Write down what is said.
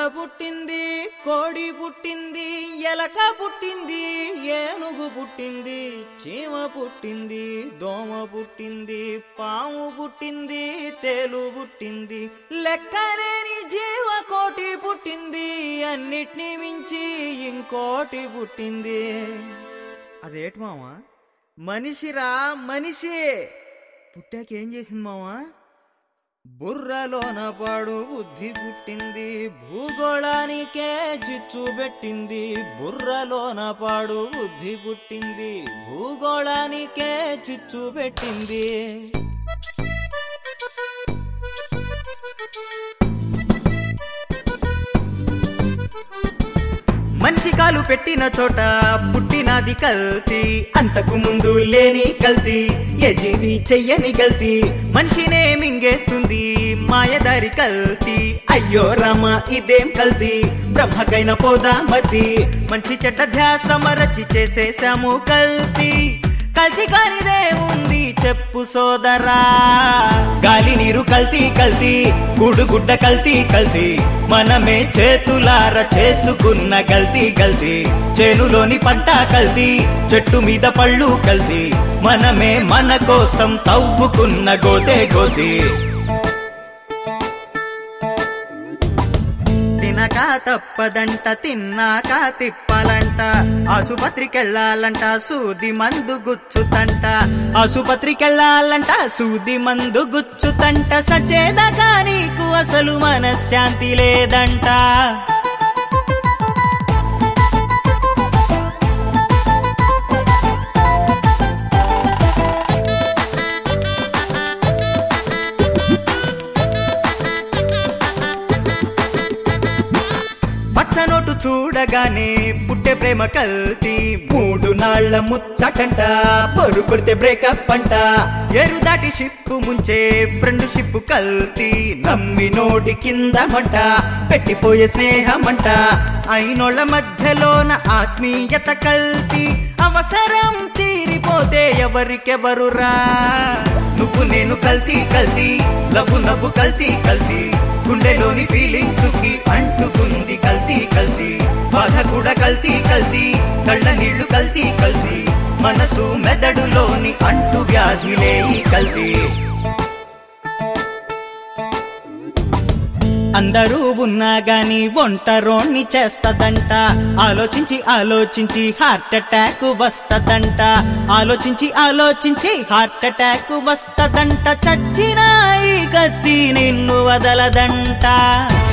పుట్టింది కోడి పుట్టింది ఎలక పుట్టింది ఏనుగు పుట్టింది చీమ పుట్టింది దోమ పుట్టింది పాము పుట్టింది తేలు పుట్టింది లెక్కలేని జీవకోటి పుట్టింది అన్నిటినీ మించి ఇంకోటి పుట్టింది అదేటి మావా మనిషిరా మనిషి పుట్టాక ఏం చేసింది మావా బుర్రలోన పాడు బుద్ధి పుట్టింది భూగోళానికే చిచ్చు పెట్టింది బుర్రలోన పాడు బుద్ధి పుట్టింది భూగోళానికే చిచ్చు పెట్టింది మనిషి కాలు పెట్టిన చోట పుట్టినది కల్తీ అంతకు ముందు లేని కల్తీ ఏ జీవి చెయ్యని గల్తీ మనిషినే మింగేస్తుంది మాయదారి కల్తీ అయ్యో రామ ఇదేం కల్తీ బ్రహ్మకైన పోదా మద్ది మంచి చెడ్డ ధ్యాస మరచి చేసేసాము కల్తీ కల్తీ కానిదే ఉంది చెప్పు సోదరా గాలి నీరు కల్తీ కల్తీ గుడు గుడ్డ కల్తీ కల్తీ మనమే చేతులార చేసుకున్న గల్తీ గల్తీ చేనులోని పంట కల్తీ చెట్టు మీద పళ్ళు కల్తీ మనమే మన కోసం తవ్వుకున్న గోతే గోతి తినక తప్పదంట తిన్నాక తిప్పాలంట ఆసుపత్రికెళ్ళాలంట సూది మందు గుచ్చుతంట ఆసుపత్రికెళ్ళాలంట సూది మందు గుచ్చుతంట సచేదగా నీకు అసలు మనశ్శాంతి లేదంట పచ్చనోటు చూడగానే పుట్టే ప్రేమ కల్తీ మూడు నాళ్ల ముచ్చటంట పొరు కొడితే బ్రేకప్ అంట ఎరు దాటి షిప్పు ముంచే ఫ్రెండ్ షిప్ కల్తీ నమ్మి నోటి కింద మంట పెట్టిపోయే స్నేహమంట అయినోళ్ళ మధ్యలోన ఆత్మీయత కల్తీ అవసరం తీరిపోతే ఎవరికెవరురా నువ్వు నేను కల్తీ కల్తీ లవ్వు నవ్వు కల్తీ కల్తీ గుండెలోని ఫీలింగ్స్ కి అంటుకుంది కల్తీ కల్తీ బాధ కూడా కల్తీ కల్తీ కళ్ళ నీళ్లు కల్తీ కల్తీ మనసు మెదడులోని అంటు వ్యాధిలే ఈ కల్తీ అందరూ ఉన్నా గాని ఒంటరోణ్ణి చేస్తదంట ఆలోచించి ఆలోచించి హార్ట్ అటాక్ వస్తదంట ఆలోచించి ఆలోచించి హార్ట్ అటాక్ వస్తదంట చచ్చినా ఈ కత్తి నిన్ను వదలదంట